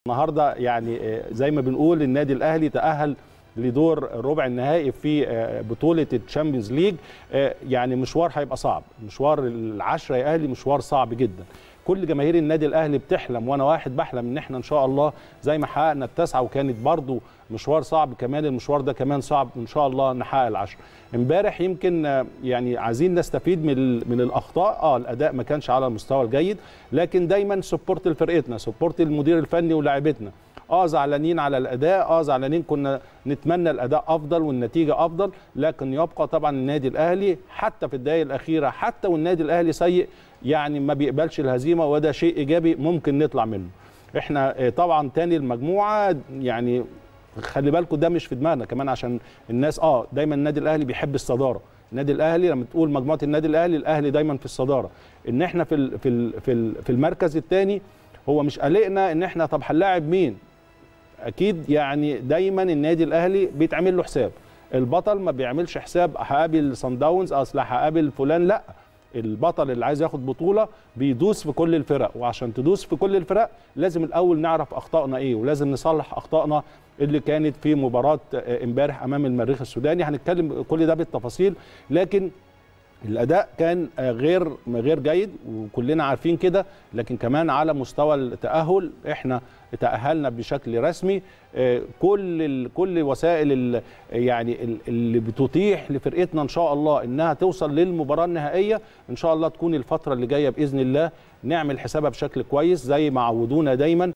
النهارده يعني زي ما بنقول النادي الاهلي تاهل لدور ربع النهائي في بطوله الشامبيونز ليج يعني مشوار هيبقى صعب مشوار العشره يا اهلي مشوار صعب جدا كل جماهير النادي الاهلي بتحلم وانا واحد بحلم ان احنا ان شاء الله زي ما حققنا التسعه وكانت برضو مشوار صعب كمان المشوار ده كمان صعب ان شاء الله نحقق العشره امبارح يمكن يعني عايزين نستفيد من من الاخطاء اه الاداء ما كانش على المستوى الجيد لكن دايما سبورت لفرقتنا سبورت المدير الفني ولاعيبتنا اه زعلانين على الاداء اه زعلانين كنا نتمنى الاداء افضل والنتيجه افضل لكن يبقى طبعا النادي الاهلي حتى في الدقائق الاخيره حتى والنادي الاهلي سيء يعني ما بيقبلش الهزيمه وده شيء ايجابي ممكن نطلع منه احنا طبعا تاني المجموعه يعني خلي بالكم ده مش في دماغنا كمان عشان الناس اه دايما النادي الاهلي بيحب الصداره النادي الاهلي لما تقول مجموعه النادي الاهلي الاهلي دايما في الصداره ان احنا في ال في ال في, ال في المركز الثاني هو مش قلقنا ان احنا طب هنلاعب مين اكيد يعني دايما النادي الاهلي بيتعمل له حساب البطل ما بيعملش حساب هقابل صن داونز اصل هقابل فلان لا البطل اللي عايز ياخد بطوله بيدوس في كل الفرق وعشان تدوس في كل الفرق لازم الاول نعرف اخطائنا ايه ولازم نصلح اخطائنا اللي كانت في مباراه امبارح امام المريخ السوداني هنتكلم كل ده بالتفاصيل لكن الاداء كان غير غير جيد وكلنا عارفين كده لكن كمان على مستوى التاهل احنا تاهلنا بشكل رسمي كل كل وسائل يعني اللي بتتيح لفرقتنا ان شاء الله انها توصل للمباراه النهائيه ان شاء الله تكون الفتره اللي جايه باذن الله نعمل حسابها بشكل كويس زي ما عودونا دايما